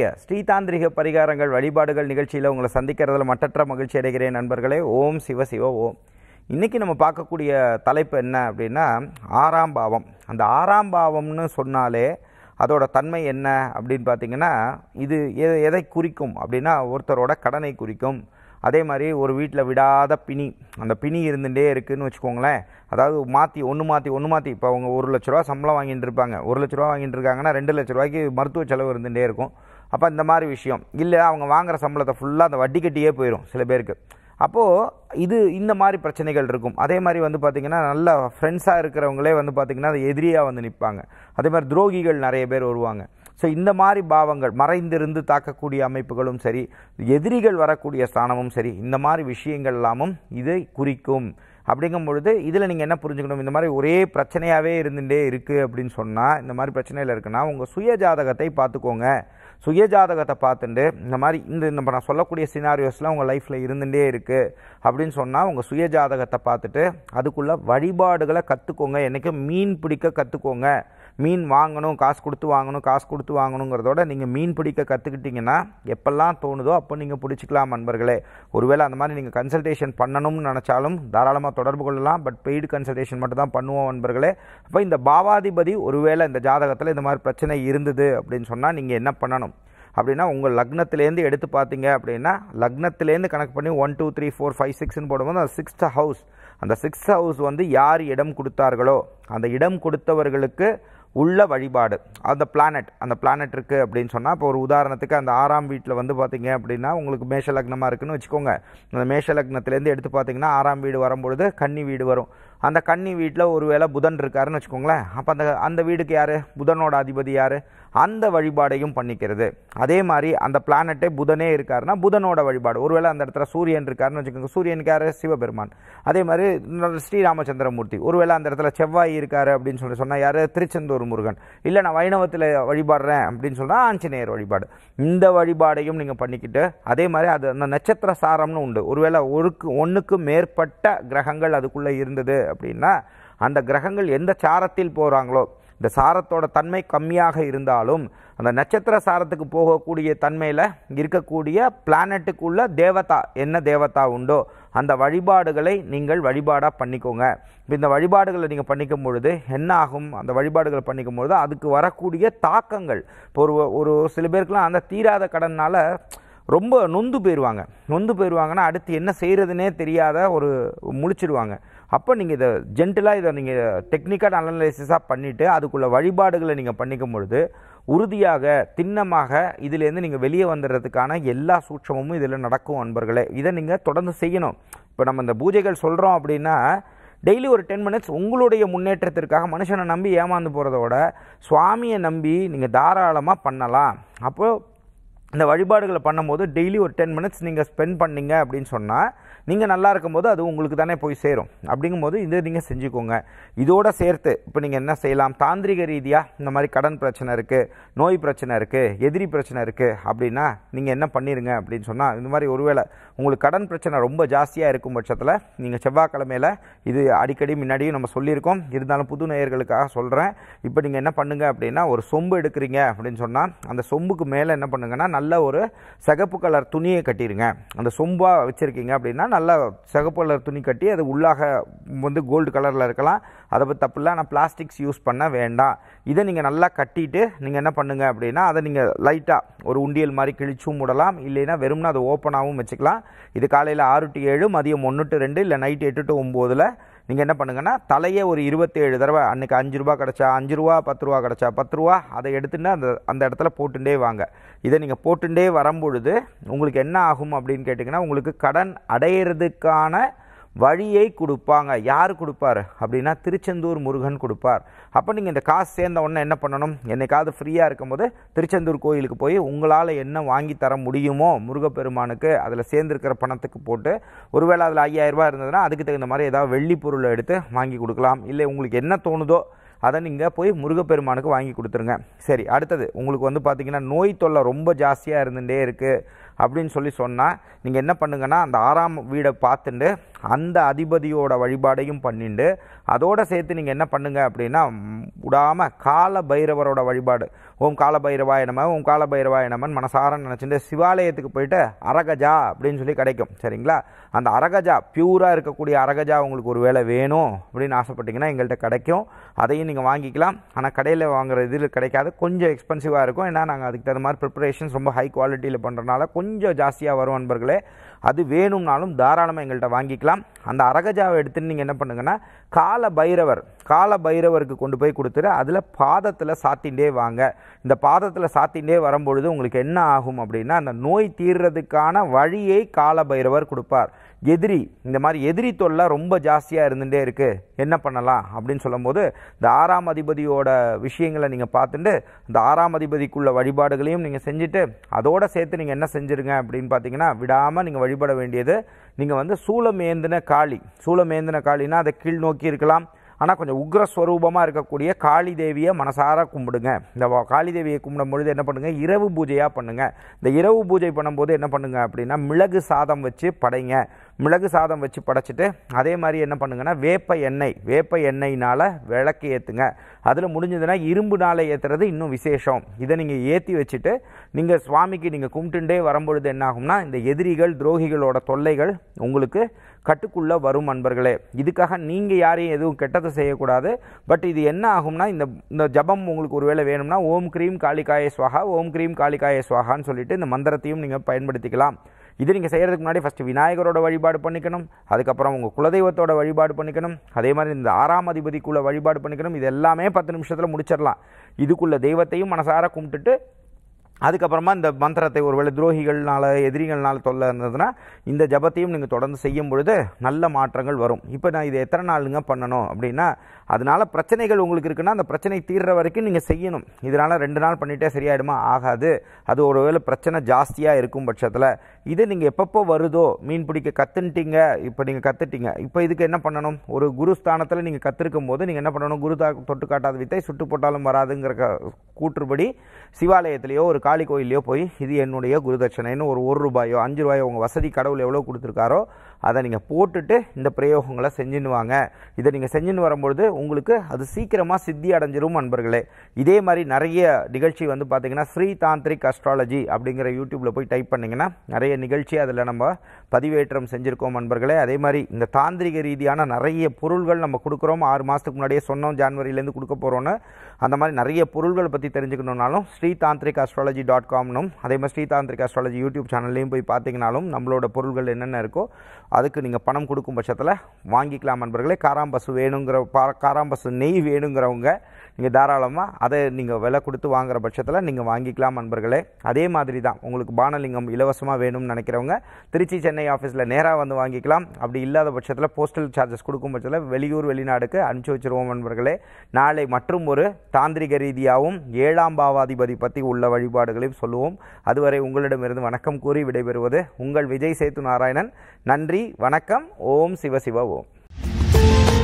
ஸ்ரீதாந்திரிக பரிகாரங்கள் வழிபாடுகள் நிகழ்ச்சியில் உங்களை சந்திக்கிறதுல மட்டற்ற மகிழ்ச்சி அடைகிறேன் நண்பர்களே ஓம் சிவ சிவ ஓம் இன்றைக்கி நம்ம பார்க்கக்கூடிய தலைப்பு என்ன அப்படின்னா ஆறாம் பாவம் அந்த ஆறாம் பாவம்னு சொன்னாலே அதோட தன்மை என்ன அப்படின்னு பார்த்தீங்கன்னா இது எ- எதை குறிக்கும் அப்படின்னா ஒருத்தரோட கடனை குறிக்கும் அதே மாதிரி ஒரு வீட்டில் விடாத பிணி அந்த பிணி இருந்துகிட்டே இருக்குன்னு வச்சுக்கோங்களேன் அதாவது மாற்றி ஒன்று மாற்றி ஒன்று மாற்றி இப்போ அவங்க ஒரு லட்ச ரூபா சம்பளம் வாங்கிட்டு இருப்பாங்க ஒரு லட்ச ரூபா வாங்கிட்டு இருக்காங்கன்னா ரெண்டு லட்ச ரூபாய்க்கு மருத்துவ செலவு இருந்துகிட்டே இருக்கும் அப்போ இந்த மாதிரி விஷயம் இல்லை அவங்க வாங்குற சம்பளத்தை ஃபுல்லாக அந்த வட்டி கட்டியே போயிடும் சில பேருக்கு அப்போது இது இந்த மாதிரி பிரச்சனைகள் இருக்கும் அதே மாதிரி வந்து பார்த்திங்கன்னா நல்ல ஃப்ரெண்ட்ஸாக இருக்கிறவங்களே வந்து பார்த்திங்கன்னா அது எதிரியாக வந்து நிற்பாங்க அதே மாதிரி துரோகிகள் நிறைய பேர் வருவாங்க ஸோ இந்த மாதிரி பாவங்கள் மறைந்திருந்து தாக்கக்கூடிய அமைப்புகளும் சரி எதிரிகள் வரக்கூடிய ஸ்தானமும் சரி இந்த மாதிரி விஷயங்கள் எல்லாமும் இதை குறிக்கும் அப்படிங்கும் பொழுது இதில் நீங்கள் என்ன புரிஞ்சுக்கணும் இந்த மாதிரி ஒரே பிரச்சனையாகவே இருந்துகிட்டே இருக்குது அப்படின்னு சொன்னால் இந்த மாதிரி பிரச்சனையில் இருக்குன்னா உங்கள் சுய ஜாதகத்தை பார்த்துக்கோங்க சுய ஜாதகத்தை பார்த்துட்டு இந்த மாதிரி இந்த நம்ம நான் சொல்லக்கூடிய சினாரியோஸ்லாம் உங்கள் லைஃப்பில் இருந்துகிட்டே இருக்குது அப்படின்னு சொன்னால் உங்கள் சுய ஜாதகத்தை பார்த்துட்டு அதுக்குள்ள வழிபாடுகளை கற்றுக்கோங்க என்றைக்கும் மீன் பிடிக்க கற்றுக்கோங்க மீன் வாங்கணும் காசு கொடுத்து வாங்கணும் காசு கொடுத்து வாங்கணுங்கிறதோட நீங்கள் மீன் பிடிக்க கற்றுக்கிட்டிங்கன்னா எப்பெல்லாம் தோணுதோ அப்போ நீங்கள் பிடிச்சிக்கலாம் நண்பர்களே ஒருவேளை அந்த மாதிரி நீங்கள் கன்சல்டேஷன் பண்ணணும்னு நினச்சாலும் தாராளமாக தொடர்பு கொள்ளலாம் பட் பெய்டு கன்சல்டேஷன் மட்டும் தான் பண்ணுவோம் நண்பர்களே அப்போ இந்த பாவாதிபதி ஒருவேளை இந்த ஜாதகத்தில் இந்த மாதிரி பிரச்சனை இருந்தது அப்படின்னு சொன்னால் நீங்கள் என்ன பண்ணணும் அப்படின்னா உங்கள் லக்னத்திலேருந்து எடுத்து பார்த்தீங்க அப்படின்னா லக்னத்திலேருந்து கணக்கு பண்ணி one two three four five சிக்ஸ்னு போடும்போது அந்த சிக்ஸ்த் ஹவுஸ் அந்த சிக்ஸ்த் ஹவுஸ் வந்து யார் இடம் கொடுத்தார்களோ அந்த இடம் கொடுத்தவர்களுக்கு உள்ள வழிபாடு அந்த பிளானட் அந்த பிளானட் இருக்குது அப்படின்னு சொன்னால் இப்போ ஒரு உதாரணத்துக்கு அந்த ஆறாம் வீட்டில் வந்து பார்த்தீங்க அப்படின்னா உங்களுக்கு மேஷ லக்னமாக இருக்குன்னு வச்சுக்கோங்க அந்த மேஷ லக்னத்துலேருந்து எடுத்து பார்த்தீங்கன்னா ஆறாம் வீடு வரும்பொழுது கன்னி வீடு வரும் அந்த கன்னி வீட்டில் ஒருவேளை புதன் இருக்காருன்னு வச்சுக்கோங்களேன் அப்போ அந்த அந்த வீடுக்கு யார் புதனோட அதிபதி யார் அந்த வழிபாடையும் பண்ணிக்கிறது அதே மாதிரி அந்த பிளானட்டே புதனே இருக்காருன்னா புதனோட வழிபாடு ஒருவேளை அந்த இடத்துல சூரியன் இருக்காருன்னு வச்சுக்கோங்க சூரியனுக்கு யார் சிவபெருமான் அதே மாதிரி இன்னொரு ஸ்ரீராமச்சந்திரமூர்த்தி ஒருவேளை அந்த இடத்துல செவ்வாய் இருக்காரு அப்படின்னு சொல்லி சொன்னால் யார் திருச்செந்தூர் முருகன் இல்லை நான் வைணவத்தில் வழிபாடுறேன் அப்படின்னு சொன்னால் ஆஞ்சநேயர் வழிபாடு இந்த வழிபாடையும் நீங்கள் பண்ணிக்கிட்டு அதே மாதிரி அது அந்த நட்சத்திர சாரம்னு உண்டு ஒருவேளை ஒருக்கு ஒன்றுக்கு மேற்பட்ட கிரகங்கள் அதுக்குள்ளே இருந்தது அப்படின்னா அந்த கிரகங்கள் எந்த சாரத்தில் போகிறாங்களோ இந்த சாரத்தோட தன்மை கம்மியாக இருந்தாலும் அந்த நட்சத்திர சாரத்துக்கு போகக்கூடிய தன்மையில் இருக்கக்கூடிய பிளானட்டுக்குள்ள தேவதா என்ன தேவதா உண்டோ அந்த வழிபாடுகளை நீங்கள் வழிபாடாக பண்ணிக்கோங்க இப்போ இந்த வழிபாடுகளை நீங்கள் பண்ணிக்கும் பொழுது என்ன ஆகும் அந்த வழிபாடுகளை பண்ணிக்கும் பொழுது அதுக்கு வரக்கூடிய தாக்கங்கள் இப்போ ஒரு ஒரு சில பேருக்குலாம் அந்த தீராத கடனால் ரொம்ப நொந்து போயிடுவாங்க நொந்து போயிடுவாங்கன்னா அடுத்து என்ன செய்கிறதுனே தெரியாத ஒரு முழிச்சிடுவாங்க அப்போ நீங்கள் இதை ஜென்டலாக இதை நீங்கள் டெக்னிக்கல் அனலைசிஸாக பண்ணிவிட்டு அதுக்குள்ள வழிபாடுகளை நீங்கள் பண்ணிக்கும் பொழுது உறுதியாக திண்ணமாக இதிலேருந்து நீங்கள் வெளியே வந்துடுறதுக்கான எல்லா சூட்சமும் இதில் நடக்கும் அன்பர்களே இதை நீங்கள் தொடர்ந்து செய்யணும் இப்போ நம்ம இந்த பூஜைகள் சொல்கிறோம் அப்படின்னா டெய்லி ஒரு டென் மினிட்ஸ் உங்களுடைய முன்னேற்றத்திற்காக மனுஷனை நம்பி ஏமாந்து போகிறத விட சுவாமியை நம்பி நீங்கள் தாராளமாக பண்ணலாம் அப்போது இந்த வழிபாடுகளை பண்ணும்போது டெய்லி ஒரு டென் மினிட்ஸ் நீங்கள் ஸ்பெண்ட் பண்ணீங்க அப்படின்னு சொன்னால் நீங்கள் நல்லா இருக்கும்போது அது உங்களுக்கு தானே போய் சேரும் அப்படிங்கும்போது இதை நீங்கள் செஞ்சுக்கோங்க இதோட சேர்த்து இப்போ நீங்கள் என்ன செய்யலாம் தாந்திரிக ரீதியாக இந்த மாதிரி கடன் பிரச்சனை இருக்குது நோய் பிரச்சனை இருக்குது எதிரி பிரச்சனை இருக்குது அப்படின்னா நீங்கள் என்ன பண்ணிடுங்க அப்படின்னு சொன்னால் இந்த மாதிரி ஒருவேளை உங்களுக்கு கடன் பிரச்சனை ரொம்ப ஜாஸ்தியாக இருக்கும் பட்சத்தில் நீங்கள் செவ்வாய்க்கிழமையில் இது அடிக்கடி முன்னாடியும் நம்ம சொல்லியிருக்கோம் இருந்தாலும் புது நேயர்களுக்காக சொல்கிறேன் இப்போ நீங்கள் என்ன பண்ணுங்க அப்படின்னா ஒரு சொம்பு எடுக்கிறீங்க அப்படின்னு சொன்னால் அந்த சொம்புக்கு மேலே என்ன பண்ணுங்கன்னா நல்ல ஒரு சிகப்பு கலர் துணியை கட்டிடுங்க அந்த சொம்பாக வச்சுருக்கீங்க அப்படின்னா நல்ல சிகப்பு கலர் துணி கட்டி அது உள்ளாக வந்து கோல்டு கலரில் இருக்கலாம் அதை பற்றி தப்பில்ல ஆனால் பிளாஸ்டிக்ஸ் யூஸ் பண்ண வேண்டாம் இதை நீங்கள் நல்லா கட்டிட்டு நீங்கள் என்ன பண்ணுங்க அப்படின்னா அதை நீங்கள் லைட்டாக ஒரு உண்டியல் மாதிரி கிழிச்சும் விடலாம் இல்லைன்னா வெறும்னா அதை ஓப்பனாகவும் வச்சுக்கலாம் இது காலையில் ஆறு டு ஏழு மதியம் ஒன்று டு ரெண்டு இல்லை நைட்டு எட்டு டு ஒம்போதில் நீங்கள் என்ன பண்ணுங்கன்னா தலையே ஒரு இருபத்தேழு தடவை அன்றைக்கி அஞ்சு ரூபா கிடச்சா அஞ்சு ரூபா பத்து ரூபா கிடச்சா பத்து ரூபா அதை எடுத்துட்டு அந்த அந்த இடத்துல போட்டுட்டே வாங்க இதை நீங்கள் போட்டுட்டே வரும்பொழுது உங்களுக்கு என்ன ஆகும் அப்படின்னு கேட்டிங்கன்னா உங்களுக்கு கடன் அடையிறதுக்கான வழியை கொடுப்பாங்க யார் கொடுப்பார் அப்படின்னா திருச்செந்தூர் முருகன் கொடுப்பார் அப்போ நீங்கள் இந்த காசு சேர்ந்த உடனே என்ன பண்ணணும் என்னைக்காவது ஃப்ரீயாக இருக்கும்போது திருச்செந்தூர் கோயிலுக்கு போய் உங்களால் என்ன வாங்கி தர முடியுமோ முருகப்பெருமானுக்கு அதில் சேர்ந்துருக்கிற பணத்துக்கு போட்டு ஒருவேளை அதில் ஐயாயிரரூபா இருந்ததுன்னா அதுக்கு தகுந்த மாதிரி ஏதாவது வெள்ளி பொருளை எடுத்து வாங்கி கொடுக்கலாம் இல்லை உங்களுக்கு என்ன தோணுதோ அதை நீங்கள் போய் முருகப்பெருமானுக்கு வாங்கி கொடுத்துருங்க சரி அடுத்தது உங்களுக்கு வந்து பார்த்தீங்கன்னா நோய் தொல்லை ரொம்ப ஜாஸ்தியாக இருந்துகிட்டே இருக்குது அப்படின்னு சொல்லி சொன்னால் நீங்கள் என்ன பண்ணுங்கன்னா அந்த ஆறாம் வீடை பார்த்துட்டு அந்த அதிபதியோட வழிபாடையும் பண்ணிட்டு அதோட சேர்த்து நீங்கள் என்ன பண்ணுங்க அப்படின்னா விடாமல் கால பைரவரோட வழிபாடு ஓம் காலபைரவாய நம ஓம் காலபைரவாய நமன் மனசார நினச்சிட்டு சிவாலயத்துக்கு போயிட்டு அரகஜா அப்படின்னு சொல்லி கிடைக்கும் சரிங்களா அந்த அரகஜா பியூராக இருக்கக்கூடிய அரகஜா உங்களுக்கு ஒரு வேளை வேணும் அப்படின்னு ஆசைப்பட்டீங்கன்னா எங்கள்கிட்ட கிடைக்கும் அதையும் நீங்கள் வாங்கிக்கலாம் ஆனால் கடையில் வாங்குற இதில் கிடைக்காது கொஞ்சம் எக்ஸ்பென்சிவாக இருக்கும் ஏன்னா நாங்கள் அதுக்கு தகுந்த மாதிரி ப்ரிப்பரேஷன்ஸ் ரொம்ப ஹை குவாலிட்டியில் பண்ணுறதுனால கொஞ்சம் ஜாஸ்தியாக வரும் நண்பர்களே அது வேணும்னாலும் தாராளமாக எங்கள்கிட்ட வாங்கிக்கலாம் அந்த அரகஜாவை எடுத்துன்னு நீங்கள் என்ன பண்ணுங்கன்னா கால பைரவர் கால பைரவருக்கு கொண்டு போய் கொடுத்துட்டு அதில் பாதத்தில் சாத்திண்டே வாங்க இந்த பாதத்தில் சாத்திண்டே வரும்பொழுது உங்களுக்கு என்ன ஆகும் அப்படின்னா அந்த நோய் தீர்றதுக்கான வழியை கால பைரவர் கொடுப்பார் எதிரி இந்த மாதிரி எதிரி தொல்லை ரொம்ப ஜாஸ்தியாக இருந்துகிட்டே இருக்குது என்ன பண்ணலாம் அப்படின்னு சொல்லும்போது இந்த ஆறாம் அதிபதியோட விஷயங்களை நீங்கள் பார்த்துட்டு இந்த ஆறாம் அதிபதிக்குள்ள வழிபாடுகளையும் நீங்கள் செஞ்சுட்டு அதோடு சேர்த்து நீங்கள் என்ன செஞ்சுருங்க அப்படின்னு பார்த்தீங்கன்னா விடாமல் நீங்கள் வழிபட வேண்டியது நீங்கள் வந்து சூளமேந்தின காளி சூளமேந்தின காளினா அதை கீழ் நோக்கி இருக்கலாம் ஆனால் கொஞ்சம் உக்ரஸ்வரூபமாக இருக்கக்கூடிய காளி தேவியை மனசார கும்பிடுங்க இந்த வா- காளி தேவியை கும்பிடும் பொழுது என்ன பண்ணுங்க இரவு பூஜையாக பண்ணுங்க இந்த இரவு பூஜை பண்ணும்போது என்ன பண்ணுங்க அப்படின்னா மிளகு சாதம் வச்சு படைங்க மிளகு சாதம் வச்சு படைச்சிட்டு அதே மாதிரி என்ன பண்ணுங்கன்னா வேப்ப எண்ணெய் வேப்ப எண்ணெய்னால விளக்கு ஏற்றுங்க அதில் முடிஞ்சதுன்னா இரும்புனால ஏற்றுறது இன்னும் விசேஷம் இதை நீங்கள் ஏற்றி வச்சுட்டு நீங்கள் சுவாமிக்கு நீங்கள் கும்பிட்டுண்டே வரும்பொழுது என்ன ஆகும்னா இந்த எதிரிகள் துரோகிகளோட தொல்லைகள் உங்களுக்கு கட்டுக்குள்ளே வரும் அன்பர்களே இதுக்காக நீங்கள் யாரையும் எதுவும் கெட்டது செய்யக்கூடாது பட் இது என்ன ஆகும்னா இந்த இந்த ஜபம் உங்களுக்கு ஒருவேளை வேணும்னா ஓம் க்ரீம் காளிகாய ஸ்வாகா ஓம் க்ரீம் காளிகாய ஸ்வாகான்னு சொல்லிட்டு இந்த மந்திரத்தையும் நீங்கள் பயன்படுத்திக்கலாம் இது நீங்கள் செய்கிறதுக்கு முன்னாடி ஃபஸ்ட்டு விநாயகரோட வழிபாடு பண்ணிக்கணும் அதுக்கப்புறம் உங்கள் குலதெய்வத்தோட வழிபாடு பண்ணிக்கணும் அதே மாதிரி இந்த ஆறாம் அதிபதிக்குள்ள வழிபாடு பண்ணிக்கணும் இது எல்லாமே பத்து நிமிஷத்தில் முடிச்சிடலாம் இதுக்குள்ள தெய்வத்தையும் மனசார கும்பிட்டுட்டு அதுக்கப்புறமா இந்த மந்திரத்தை ஒருவேளை துரோகிகள்னால எதிரிகள்னால தொல்லை இருந்ததுன்னா இந்த ஜபத்தையும் நீங்கள் தொடர்ந்து செய்யும் பொழுது நல்ல மாற்றங்கள் வரும் இப்போ நான் இதை எத்தனை நாளுங்க பண்ணணும் அப்படின்னா அதனால பிரச்சனைகள் உங்களுக்கு இருக்குன்னா அந்த பிரச்சனை தீர்ற வரைக்கும் நீங்கள் செய்யணும் இதனால் ரெண்டு நாள் பண்ணிட்டே சரியாயிடுமா ஆகாது அது ஒருவேளை பிரச்சனை ஜாஸ்தியாக இருக்கும் பட்சத்தில் இது நீங்கள் எப்பப்போ வருதோ மீன் பிடிக்க கற்றுன்ட்டீங்க இப்போ நீங்கள் கற்றுட்டீங்க இப்போ இதுக்கு என்ன பண்ணணும் ஒரு குரு ஸ்தானத்தில் நீங்கள் கற்றுருக்கும் போது நீங்கள் என்ன பண்ணணும் குரு தா தொட்டு காட்டாத வித்தை சுட்டு போட்டாலும் வராதுங்கிற க- கூற்றுப்படி சிவாலயத்திலேயோ ஒரு காளி கோயிலையோ போய் இது என்னுடைய குருதட்சணைன்னு ஒரு ஒரு ரூபாயோ அஞ்சு ரூபாயோ உங்கள் வசதி கடவுள் எவ்வளோ கொடுத்துருக்காரோ அதை நீங்கள் போட்டுட்டு இந்த பிரயோகங்களை செஞ்சுன்னு வாங்க இதை நீங்கள் செஞ்சுன்னு வரும்பொழுது உங்களுக்கு அது சீக்கிரமாக சித்தி அடைஞ்சிரும் அன்பர்களே இதே மாதிரி நிறைய நிகழ்ச்சி வந்து பார்த்தீங்கன்னா ஸ்ரீ தாந்திரிக் அஸ்ட்ராலஜி அப்படிங்கிற யூடியூப்பில் போய் டைப் பண்ணிங்கன்னா நிறைய நிகழ்ச்சி அதில் நம்ம பதிவேற்றம் செஞ்சுருக்கோம் அன்பர்களே அதே மாதிரி இந்த தாந்திரிக ரீதியான நிறைய பொருள்கள் நம்ம கொடுக்குறோம் ஆறு மாதத்துக்கு முன்னாடியே சொன்னோம் ஜான்வரியிலேருந்து கொடுக்க போகிறோன்னு அந்த மாதிரி நிறைய பொருள்களை பற்றி தெரிஞ்சுக்கணுன்னாலும் ஸ்ரீ தாந்திரிக் அஸ்ட்ராலஜி டாட் காம்னும் அதே மாதிரி ஸ்ரீ தாந்திரிக் அஸ்ட்ராலஜி யூடியூப் சேனல்லையும் போய் பார்த்தீங்கனாலும் நம்மளோட பொருள்கள் என்னென்ன இருக்கோ அதுக்கு நீங்கள் பணம் கொடுக்கும் பட்சத்தில் வாங்கிக்கலாம் நண்பர்களே காராம்பசு வேணுங்கிற பா காராம்பசு நெய் வேணுங்கிறவங்க நீங்கள் தாராளமாக அதை நீங்கள் விலை கொடுத்து வாங்குற பட்சத்தில் நீங்கள் வாங்கிக்கலாம் நண்பர்களே அதே மாதிரி தான் உங்களுக்கு பானலிங்கம் இலவசமாக வேணும்னு நினைக்கிறவங்க திருச்சி சென்னை ஆஃபீஸில் நேராக வந்து வாங்கிக்கலாம் அப்படி இல்லாத பட்சத்தில் போஸ்டல் சார்ஜஸ் கொடுக்கும் பட்சத்தில் வெளியூர் வெளிநாடுக்கு அனுப்பிச்சி வச்சிருவோம் நண்பர்களே நாளை மற்றும் ஒரு தாந்திரிக ரீதியாகவும் ஏழாம் பாவாதிபதி பற்றி உள்ள வழிபாடுகளையும் சொல்லுவோம் அதுவரை உங்களிடமிருந்து வணக்கம் கூறி விடைபெறுவது உங்கள் விஜய் சேத்து நாராயணன் நன்றி வணக்கம் ஓம் சிவ சிவ ஓம்